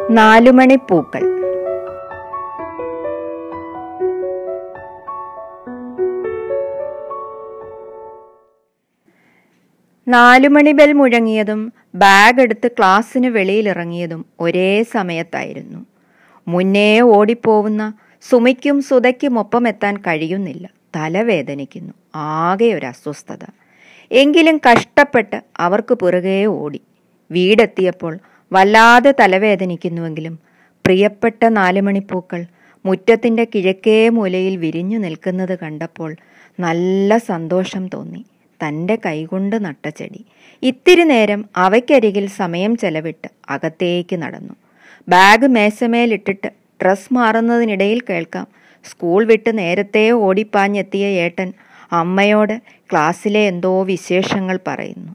നാലുമണിപ്പൂക്കൾ നാലുമണി bell മുഴങ്ങിയതും bag എടുത്ത് ക്ലാസ്സിന് വെളിയിലിറങ്ങിയതും ഒരേ സമയത്തായിരുന്നു മുന്നേ ഓടിപ്പോവുന്ന സുമിക്കും സുതയ്ക്കും ഒപ്പം എത്താൻ കഴിയുന്നില്ല തലവേദനിക്കുന്നു ആകെ ഒരു അസ്വസ്ഥത എങ്കിലും കഷ്ടപ്പെട്ട് അവർക്ക് പുറകെ ഓടി വീടെത്തിയപ്പോൾ വല്ലാതെ തലവേദനിക്കുന്നുവെങ്കിലും പ്രിയപ്പെട്ട നാലുമണിപ്പൂക്കൾ മുറ്റത്തിൻ്റെ കിഴക്കേ മൂലയിൽ വിരിഞ്ഞു നിൽക്കുന്നത് കണ്ടപ്പോൾ നല്ല സന്തോഷം തോന്നി തൻ്റെ കൈകൊണ്ട് നട്ട ചെടി ഇത്തിരി നേരം അവയ്ക്കരികിൽ സമയം ചെലവിട്ട് അകത്തേക്ക് നടന്നു ബാഗ് മേശമേലിട്ടിട്ട് ഡ്രസ് മാറുന്നതിനിടയിൽ കേൾക്കാം സ്കൂൾ വിട്ട് നേരത്തെ ഓടിപ്പാഞ്ഞെത്തിയ ഏട്ടൻ അമ്മയോട് ക്ലാസ്സിലെ എന്തോ വിശേഷങ്ങൾ പറയുന്നു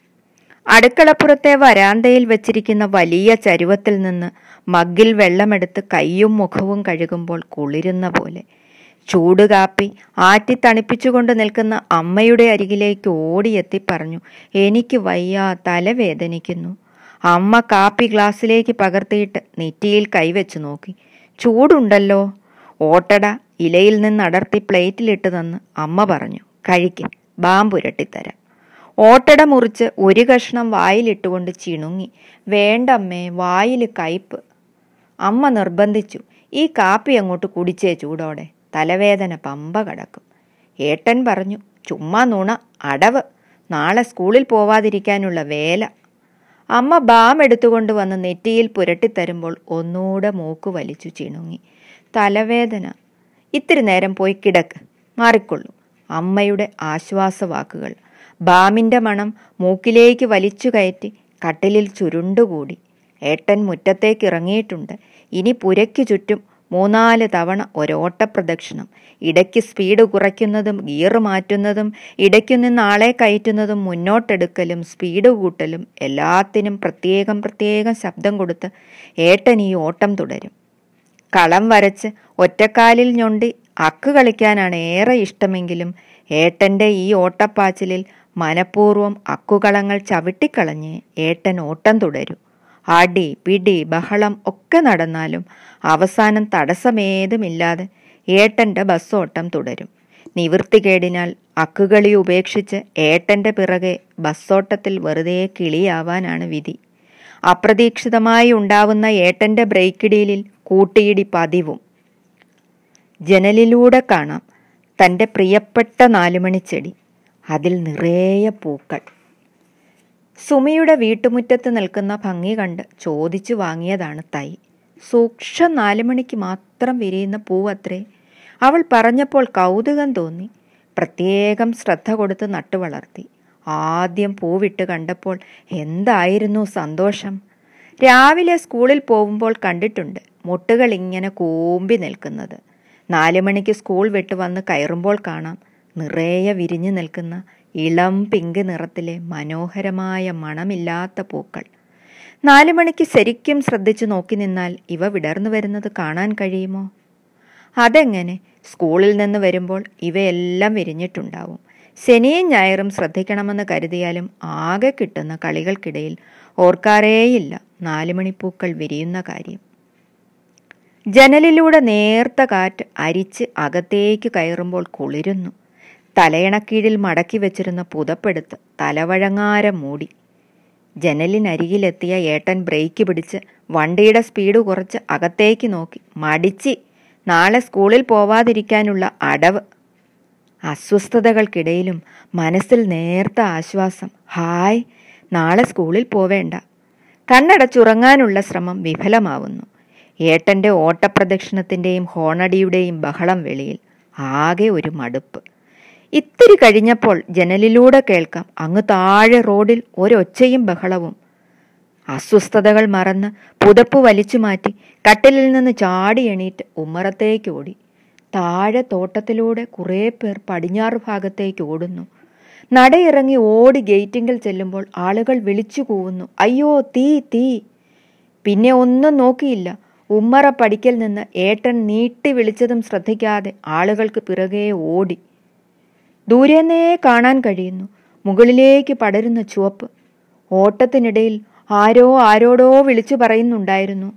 അടുക്കളപ്പുറത്തെ വരാന്തയിൽ വെച്ചിരിക്കുന്ന വലിയ ചരുവത്തിൽ നിന്ന് മഗ്ഗിൽ വെള്ളമെടുത്ത് കൈയും മുഖവും കഴുകുമ്പോൾ കുളിരുന്ന പോലെ ചൂട് കാപ്പി ആറ്റി തണുപ്പിച്ചുകൊണ്ട് നിൽക്കുന്ന അമ്മയുടെ അരികിലേക്ക് ഓടിയെത്തി പറഞ്ഞു എനിക്ക് വയ്യ തലവേദനിക്കുന്നു അമ്മ കാപ്പി ഗ്ലാസ്സിലേക്ക് പകർത്തിയിട്ട് നെറ്റിയിൽ കൈവച്ച് നോക്കി ചൂടുണ്ടല്ലോ ഓട്ടട ഇലയിൽ നിന്ന് അടർത്തി പ്ലേറ്റിലിട്ട് തന്ന് അമ്മ പറഞ്ഞു കഴിക്കും ബാമ്പുരട്ടിത്തരാം ഓട്ടട മുറിച്ച് ഒരു കഷ്ണം വായിലിട്ടുകൊണ്ട് ചിണുങ്ങി വേണ്ടമ്മേ വായിൽ കയ്പ് അമ്മ നിർബന്ധിച്ചു ഈ കാപ്പി അങ്ങോട്ട് കുടിച്ചേ ചൂടോടെ തലവേദന പമ്പ കടക്കും ഏട്ടൻ പറഞ്ഞു ചുമ്മാ നുണ അടവ് നാളെ സ്കൂളിൽ പോവാതിരിക്കാനുള്ള വേല അമ്മ ബാം എടുത്തുകൊണ്ട് വന്ന് നെറ്റിയിൽ പുരട്ടിത്തരുമ്പോൾ ഒന്നുകൂടെ മൂക്ക് വലിച്ചു ചിണുങ്ങി തലവേദന ഇത്തിരി നേരം പോയി കിടക്ക് മാറിക്കൊള്ളു അമ്മയുടെ ആശ്വാസവാക്കുകൾ ബാമിൻ്റെ മണം മൂക്കിലേക്ക് വലിച്ചു കയറ്റി കട്ടിലിൽ ചുരുണ്ടുകൂടി ഏട്ടൻ മുറ്റത്തേക്ക് ഇറങ്ങിയിട്ടുണ്ട് ഇനി പുരയ്ക്ക് ചുറ്റും മൂന്നാല് തവണ ഒരോട്ടപ്രദക്ഷിണം ഇടയ്ക്ക് സ്പീഡ് കുറയ്ക്കുന്നതും ഗിയർ മാറ്റുന്നതും ഇടയ്ക്കു നിന്ന് ആളെ കയറ്റുന്നതും മുന്നോട്ടെടുക്കലും സ്പീഡ് കൂട്ടലും എല്ലാത്തിനും പ്രത്യേകം പ്രത്യേകം ശബ്ദം കൊടുത്ത് ഏട്ടൻ ഈ ഓട്ടം തുടരും കളം വരച്ച് ഒറ്റക്കാലിൽ ഞൊണ്ടി അക്ക് കളിക്കാനാണ് ഏറെ ഇഷ്ടമെങ്കിലും ഏട്ടൻ്റെ ഈ ഓട്ടപ്പാച്ചിലിൽ മനഃപൂർവ്വം അക്കുകളങ്ങൾ ചവിട്ടിക്കളഞ്ഞ് ഏട്ടൻ ഓട്ടം തുടരും അടി പിടി ബഹളം ഒക്കെ നടന്നാലും അവസാനം തടസ്സമേതുമില്ലാതെ ഏട്ടൻ്റെ ബസ്സോട്ടം തുടരും നിവൃത്തികേടിനാൽ അക്കുകളി ഉപേക്ഷിച്ച് ഏട്ടൻ്റെ പിറകെ ബസ്സോട്ടത്തിൽ വെറുതെ കിളിയാവാനാണ് വിധി അപ്രതീക്ഷിതമായി ഉണ്ടാവുന്ന ഏട്ടൻ്റെ ബ്രേക്കിടിയിലിൽ കൂട്ടിയിടി പതിവും ജനലിലൂടെ കാണാം തൻ്റെ പ്രിയപ്പെട്ട നാലുമണിച്ചെടി അതിൽ നിറയെ പൂക്കൾ സുമിയുടെ വീട്ടുമുറ്റത്ത് നിൽക്കുന്ന ഭംഗി കണ്ട് ചോദിച്ചു വാങ്ങിയതാണ് തൈ സൂക്ഷ്മ നാലുമണിക്ക് മാത്രം വിരിയുന്ന പൂവത്രേ അവൾ പറഞ്ഞപ്പോൾ കൗതുകം തോന്നി പ്രത്യേകം ശ്രദ്ധ കൊടുത്ത് നട്ടുവളർത്തി ആദ്യം പൂവിട്ട് കണ്ടപ്പോൾ എന്തായിരുന്നു സന്തോഷം രാവിലെ സ്കൂളിൽ പോകുമ്പോൾ കണ്ടിട്ടുണ്ട് മുട്ടുകൾ ഇങ്ങനെ കൂമ്പി നിൽക്കുന്നത് നാലു മണിക്ക് സ്കൂൾ വിട്ട് വന്ന് കയറുമ്പോൾ കാണാം നിറയെ വിരിഞ്ഞു നിൽക്കുന്ന ഇളം പിങ്ക് നിറത്തിലെ മനോഹരമായ മണമില്ലാത്ത പൂക്കൾ നാലു മണിക്ക് ശരിക്കും ശ്രദ്ധിച്ചു നോക്കി നിന്നാൽ ഇവ വിടർന്നു വരുന്നത് കാണാൻ കഴിയുമോ അതെങ്ങനെ സ്കൂളിൽ നിന്ന് വരുമ്പോൾ ഇവയെല്ലാം വിരിഞ്ഞിട്ടുണ്ടാവും ശനിയും ഞായറും ശ്രദ്ധിക്കണമെന്ന് കരുതിയാലും ആകെ കിട്ടുന്ന കളികൾക്കിടയിൽ ഓർക്കാറേയില്ല നാലുമണിപ്പൂക്കൾ വിരിയുന്ന കാര്യം ജനലിലൂടെ നേർത്ത കാറ്റ് അരിച്ച് അകത്തേക്ക് കയറുമ്പോൾ കുളിരുന്നു തലയണക്കീഴിൽ മടക്കി വെച്ചിരുന്ന പുതപ്പെടുത്ത് തലവഴങ്ങാരം മൂടി ജനലിനരികിലെത്തിയ ഏട്ടൻ ബ്രേക്ക് പിടിച്ച് വണ്ടിയുടെ സ്പീഡ് കുറച്ച് അകത്തേക്ക് നോക്കി മടിച്ച് നാളെ സ്കൂളിൽ പോവാതിരിക്കാനുള്ള അടവ് അസ്വസ്ഥതകൾക്കിടയിലും മനസ്സിൽ നേർത്ത ആശ്വാസം ഹായ് നാളെ സ്കൂളിൽ പോവേണ്ട കണ്ണടച്ചുറങ്ങാനുള്ള ശ്രമം വിഫലമാവുന്നു ഏട്ടൻ്റെ ഓട്ടപ്രദക്ഷിണത്തിൻ്റെയും ഹോണടിയുടെയും ബഹളം വെളിയിൽ ആകെ ഒരു മടുപ്പ് ഇത്തിരി കഴിഞ്ഞപ്പോൾ ജനലിലൂടെ കേൾക്കാം അങ്ങ് താഴെ റോഡിൽ ഒരൊച്ചയും ബഹളവും അസ്വസ്ഥതകൾ മറന്ന് പുതപ്പ് വലിച്ചു മാറ്റി കട്ടിലിൽ നിന്ന് ചാടി എണീറ്റ് ഉമ്മറത്തേക്ക് ഓടി താഴെ തോട്ടത്തിലൂടെ കുറേ പേർ പടിഞ്ഞാറ് ഭാഗത്തേക്ക് ഓടുന്നു നടയിറങ്ങി ഓടി ഗേറ്റിങ്കിൽ ചെല്ലുമ്പോൾ ആളുകൾ വിളിച്ചു കൂവുന്നു അയ്യോ തീ തീ പിന്നെ ഒന്നും നോക്കിയില്ല ഉമ്മറ പടിക്കൽ നിന്ന് ഏട്ടൻ നീട്ടി വിളിച്ചതും ശ്രദ്ധിക്കാതെ ആളുകൾക്ക് പിറകെ ഓടി ദൂരെന്നേ കാണാൻ കഴിയുന്നു മുകളിലേക്ക് പടരുന്ന ചുവപ്പ് ഓട്ടത്തിനിടയിൽ ആരോ ആരോടോ വിളിച്ചു പറയുന്നുണ്ടായിരുന്നു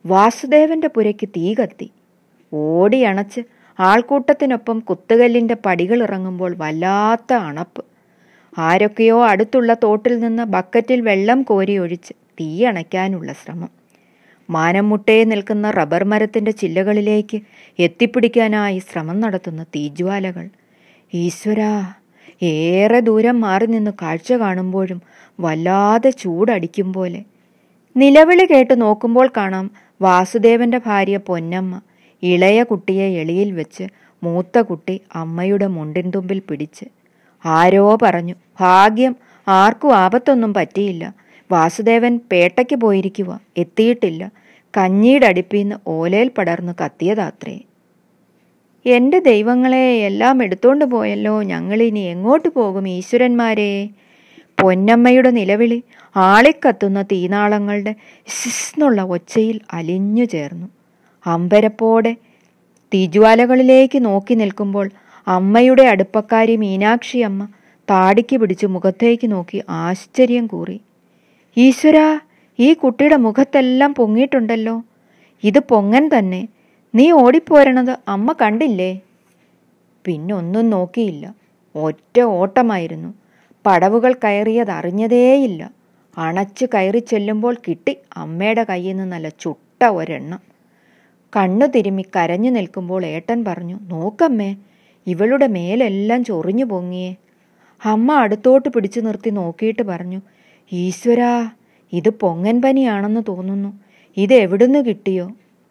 വാസുദേവന്റെ പുരയ്ക്ക് തീ കത്തി ഓടിയണച്ച് ആൾക്കൂട്ടത്തിനൊപ്പം കുത്തുകല്ലിന്റെ പടികൾ ഇറങ്ങുമ്പോൾ വല്ലാത്ത അണപ്പ് ആരൊക്കെയോ അടുത്തുള്ള തോട്ടിൽ നിന്ന് ബക്കറ്റിൽ വെള്ളം കോരി ഒഴിച്ച് തീ അണയ്ക്കാനുള്ള ശ്രമം മാനം മുട്ടേ നിൽക്കുന്ന റബ്ബർ മരത്തിന്റെ ചില്ലകളിലേക്ക് എത്തിപ്പിടിക്കാനായി ശ്രമം നടത്തുന്ന തീജ്വാലകൾ ഈശ്വരാ ഏറെ ദൂരം മാറി നിന്ന് കാഴ്ച കാണുമ്പോഴും വല്ലാതെ ചൂടടിക്കും പോലെ നിലവിളി കേട്ട് നോക്കുമ്പോൾ കാണാം വാസുദേവന്റെ ഭാര്യ പൊന്നമ്മ ഇളയ കുട്ടിയെ എളിയിൽ വെച്ച് മൂത്ത കുട്ടി അമ്മയുടെ മുണ്ടിൻ തുമ്പിൽ പിടിച്ച് ആരോ പറഞ്ഞു ഭാഗ്യം ആർക്കും ആപത്തൊന്നും പറ്റിയില്ല വാസുദേവൻ പേട്ടയ്ക്ക് പോയിരിക്കുക എത്തിയിട്ടില്ല കഞ്ഞിയുടെ അടുപ്പിന്ന് ഓലയിൽ പടർന്ന് കത്തിയതാത്രേ എന്റെ ദൈവങ്ങളെ എല്ലാം എടുത്തോണ്ട് പോയല്ലോ ഞങ്ങളിനി എങ്ങോട്ട് പോകും ഈശ്വരന്മാരെ പൊന്നമ്മയുടെ നിലവിളി ആളിക്കത്തുന്ന തീനാളങ്ങളുടെ സിസ്ന്നുള്ള ഒച്ചയിൽ അലിഞ്ഞു ചേർന്നു അമ്പരപ്പോടെ തീജ്വാലകളിലേക്ക് നോക്കി നിൽക്കുമ്പോൾ അമ്മയുടെ അടുപ്പക്കാരി മീനാക്ഷി അമ്മ താടിക്ക് പിടിച്ച് മുഖത്തേക്ക് നോക്കി ആശ്ചര്യം കൂറി ഈശ്വരാ ഈ കുട്ടിയുടെ മുഖത്തെല്ലാം പൊങ്ങിയിട്ടുണ്ടല്ലോ ഇത് പൊങ്ങൻ തന്നെ നീ ഓടിപ്പോരണത് അമ്മ കണ്ടില്ലേ പിന്നൊന്നും നോക്കിയില്ല ഒറ്റ ഓട്ടമായിരുന്നു പടവുകൾ കയറിയത് അറിഞ്ഞതേയില്ല അണച്ചു കയറി ചെല്ലുമ്പോൾ കിട്ടി അമ്മയുടെ കയ്യിൽ നിന്ന് നല്ല ചുട്ട ഒരെണ്ണം കണ്ണു തിരുമ്മി കരഞ്ഞു നിൽക്കുമ്പോൾ ഏട്ടൻ പറഞ്ഞു നോക്കമ്മേ ഇവളുടെ മേലെല്ലാം ചൊറിഞ്ഞു പൊങ്ങിയേ അമ്മ അടുത്തോട്ട് പിടിച്ചു നിർത്തി നോക്കിയിട്ട് പറഞ്ഞു ഈശ്വരാ ഇത് പൊങ്ങൻ പനിയാണെന്ന് തോന്നുന്നു ഇത് എവിടുന്ന് കിട്ടിയോ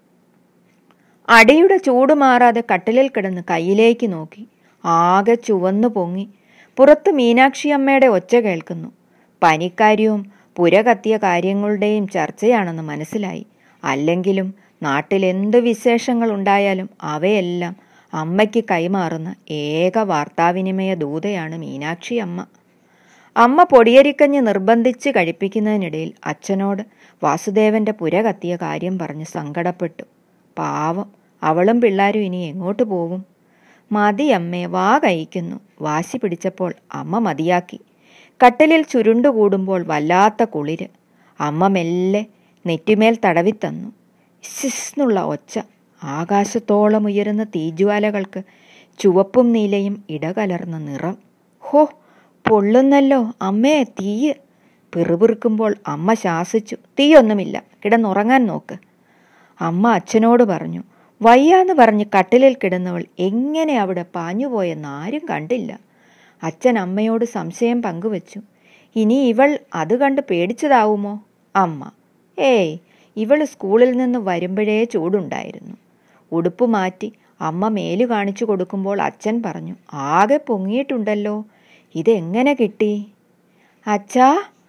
അടിയുടെ ചൂട് മാറാതെ കട്ടിലിൽ കിടന്ന് കയ്യിലേക്ക് നോക്കി ആകെ ചുവന്നു പൊങ്ങി പുറത്ത് മീനാക്ഷി അമ്മയുടെ ഒച്ച കേൾക്കുന്നു പനിക്കാര്യവും പുര കത്തിയ കാര്യങ്ങളുടെയും ചർച്ചയാണെന്ന് മനസ്സിലായി അല്ലെങ്കിലും നാട്ടിൽ എന്ത് വിശേഷങ്ങൾ ഉണ്ടായാലും അവയെല്ലാം അമ്മയ്ക്ക് കൈമാറുന്ന ഏക വാർത്താവിനിമയ ദൂതയാണ് മീനാക്ഷി അമ്മ അമ്മ പൊടിയരിക്കഞ്ഞ് നിർബന്ധിച്ച് കഴിപ്പിക്കുന്നതിനിടയിൽ അച്ഛനോട് വാസുദേവന്റെ പുര കത്തിയ കാര്യം പറഞ്ഞ് സങ്കടപ്പെട്ടു പാവം അവളും പിള്ളാരും ഇനി എങ്ങോട്ട് പോകും മതി അമ്മേ വാ കഴിക്കുന്നു വാശി പിടിച്ചപ്പോൾ അമ്മ മതിയാക്കി കട്ടിലിൽ ചുരുണ്ടുകൂടുമ്പോൾ വല്ലാത്ത കുളിര് അമ്മ മെല്ലെ നെറ്റിമേൽ തടവിത്തന്നു സിസ്ന്നുള്ള ഒച്ച ആകാശത്തോളം ഉയരുന്ന തീജ്വാലകൾക്ക് ചുവപ്പും നീലയും ഇടകലർന്ന നിറം ഹോ പൊള്ളുന്നല്ലോ അമ്മേ തീയ് പിറുപിറുക്കുമ്പോൾ അമ്മ ശാസിച്ചു തീയൊന്നുമില്ല കിടന്നുറങ്ങാൻ നോക്ക് അമ്മ അച്ഛനോട് പറഞ്ഞു വയ്യാന്ന് പറഞ്ഞ് കട്ടിലിൽ കിടന്നവൾ എങ്ങനെ അവിടെ പാഞ്ഞുപോയെന്ന് ആരും കണ്ടില്ല അച്ഛൻ അമ്മയോട് സംശയം പങ്കുവച്ചു ഇനി ഇവൾ അത് കണ്ട് പേടിച്ചതാവുമോ അമ്മ ഏയ് ഇവൾ സ്കൂളിൽ നിന്ന് വരുമ്പോഴേ ചൂടുണ്ടായിരുന്നു ഉടുപ്പ് മാറ്റി അമ്മ മേലു കാണിച്ചു കൊടുക്കുമ്പോൾ അച്ഛൻ പറഞ്ഞു ആകെ പൊങ്ങിയിട്ടുണ്ടല്ലോ ഇതെങ്ങനെ കിട്ടി അച്ഛാ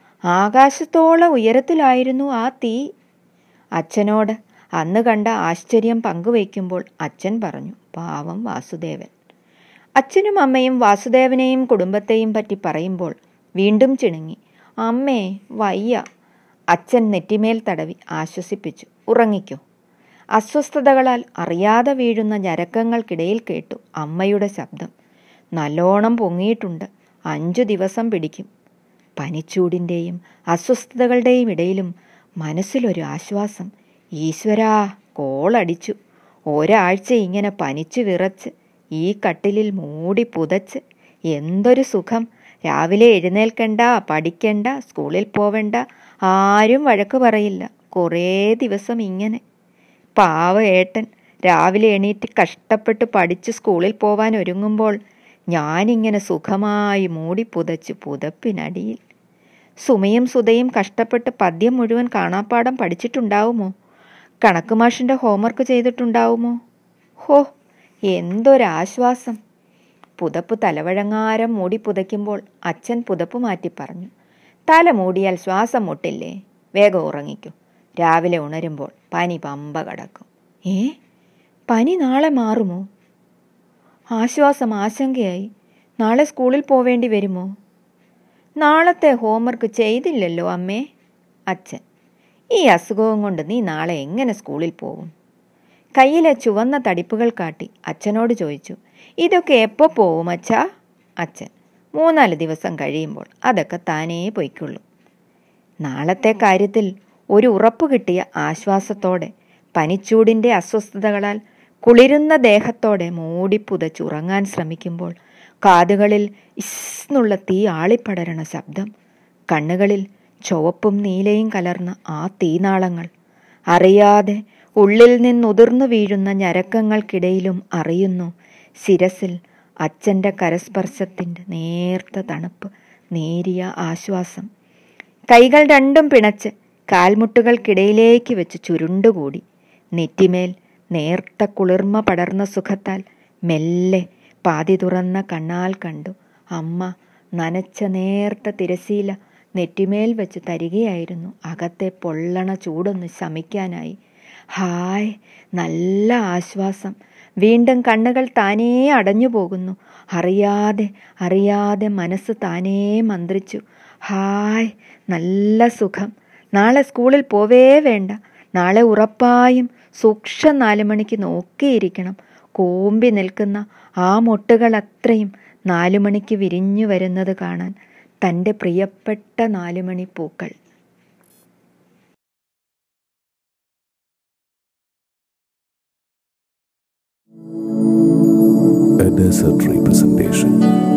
ആകാശത്തോളം ഉയരത്തിലായിരുന്നു ആ തീ അച്ഛനോട് അന്ന് കണ്ട ആശ്ചര്യം പങ്കുവയ്ക്കുമ്പോൾ അച്ഛൻ പറഞ്ഞു പാവം വാസുദേവൻ അച്ഛനും അമ്മയും വാസുദേവനെയും കുടുംബത്തെയും പറ്റി പറയുമ്പോൾ വീണ്ടും ചിണുങ്ങി അമ്മേ വയ്യ അച്ഛൻ നെറ്റിമേൽ തടവി ആശ്വസിപ്പിച്ചു ഉറങ്ങിക്കോ അസ്വസ്ഥതകളാൽ അറിയാതെ വീഴുന്ന ഞരക്കങ്ങൾക്കിടയിൽ കേട്ടു അമ്മയുടെ ശബ്ദം നല്ലോണം പൊങ്ങിയിട്ടുണ്ട് അഞ്ചു ദിവസം പിടിക്കും പനിച്ചൂടിൻ്റെയും അസ്വസ്ഥതകളുടെയും ഇടയിലും മനസ്സിലൊരു ആശ്വാസം ഈശ്വരാ കോളടിച്ചു ഒരാഴ്ച ഇങ്ങനെ പനിച്ചു വിറച്ച് ഈ കട്ടിലിൽ മൂടി പുതച്ച് എന്തൊരു സുഖം രാവിലെ എഴുന്നേൽക്കണ്ട പഠിക്കണ്ട സ്കൂളിൽ പോവണ്ട ആരും വഴക്ക് പറയില്ല കുറേ ദിവസം ഇങ്ങനെ പാവ ഏട്ടൻ രാവിലെ എണീറ്റ് കഷ്ടപ്പെട്ട് പഠിച്ച് സ്കൂളിൽ പോവാൻ ഒരുങ്ങുമ്പോൾ ഞാനിങ്ങനെ സുഖമായി മൂടി പുതച്ച് പുതപ്പിനടിയിൽ സുമയും സുതയും കഷ്ടപ്പെട്ട് പദ്യം മുഴുവൻ കാണാപ്പാടം പഠിച്ചിട്ടുണ്ടാവുമോ കണക്ക് മാഷിൻ്റെ ഹോംവർക്ക് ചെയ്തിട്ടുണ്ടാവുമോ ഹോ എന്തൊരാശ്വാസം പുതപ്പ് തലവഴങ്ങാരം മൂടി പുതയ്ക്കുമ്പോൾ അച്ഛൻ പുതപ്പ് മാറ്റി പറഞ്ഞു തല മൂടിയാൽ ശ്വാസം മുട്ടില്ലേ വേഗം ഉറങ്ങിക്കൂ രാവിലെ ഉണരുമ്പോൾ പനി പമ്പ കടക്കും ഏ പനി നാളെ മാറുമോ ആശ്വാസം ആശങ്കയായി നാളെ സ്കൂളിൽ പോവേണ്ടി വരുമോ നാളത്തെ ഹോംവർക്ക് ചെയ്തില്ലല്ലോ അമ്മേ അച്ഛൻ ഈ അസുഖവും കൊണ്ട് നീ നാളെ എങ്ങനെ സ്കൂളിൽ പോകും കയ്യിലെ ചുവന്ന തടിപ്പുകൾ കാട്ടി അച്ഛനോട് ചോദിച്ചു ഇതൊക്കെ എപ്പോൾ പോവും അച്ഛാ അച്ഛൻ മൂന്നാല് ദിവസം കഴിയുമ്പോൾ അതൊക്കെ താനേ പൊയ്ക്കുള്ളൂ നാളത്തെ കാര്യത്തിൽ ഒരു ഉറപ്പ് കിട്ടിയ ആശ്വാസത്തോടെ പനിച്ചൂടിൻ്റെ അസ്വസ്ഥതകളാൽ കുളിരുന്ന ദേഹത്തോടെ മൂടിപ്പുതച്ചുറങ്ങാൻ ശ്രമിക്കുമ്പോൾ കാതുകളിൽ ഇസ്ന്നുള്ള തീ ആളിപ്പടരണ ശബ്ദം കണ്ണുകളിൽ ചുവപ്പും നീലയും കലർന്ന ആ തീനാളങ്ങൾ അറിയാതെ ഉള്ളിൽ നിന്നുതിർന്നു വീഴുന്ന ഞരക്കങ്ങൾക്കിടയിലും അറിയുന്നു ശിരസിൽ അച്ഛൻ്റെ കരസ്പർശത്തിൻ്റെ നേർത്ത തണുപ്പ് നേരിയ ആശ്വാസം കൈകൾ രണ്ടും പിണച്ച് കാൽമുട്ടുകൾക്കിടയിലേക്ക് വെച്ച് ചുരുണ്ടുകൂടി നെറ്റിമേൽ നേർത്ത കുളിർമ പടർന്ന സുഖത്താൽ മെല്ലെ പാതി തുറന്ന കണ്ണാൽ കണ്ടു അമ്മ നനച്ച നേർത്ത തിരശീല നെറ്റിമേൽ വെച്ച് തരികയായിരുന്നു അകത്തെ പൊള്ളണ ചൂടൊന്ന് ശമിക്കാനായി ഹായ് നല്ല ആശ്വാസം വീണ്ടും കണ്ണുകൾ താനേ അടഞ്ഞു പോകുന്നു അറിയാതെ അറിയാതെ മനസ്സ് താനേ മന്ത്രിച്ചു ഹായ് നല്ല സുഖം നാളെ സ്കൂളിൽ പോവേ വേണ്ട നാളെ ഉറപ്പായും സൂക്ഷ്മ നാല് മണിക്ക് നോക്കിയിരിക്കണം കോമ്പി നിൽക്കുന്ന ആ മൊട്ടുകൾ അത്രയും നാലു മണിക്ക് വിരിഞ്ഞു വരുന്നത് കാണാൻ തൻ്റെ പ്രിയപ്പെട്ട നാലുമണി പൂക്കൾ A desert representation.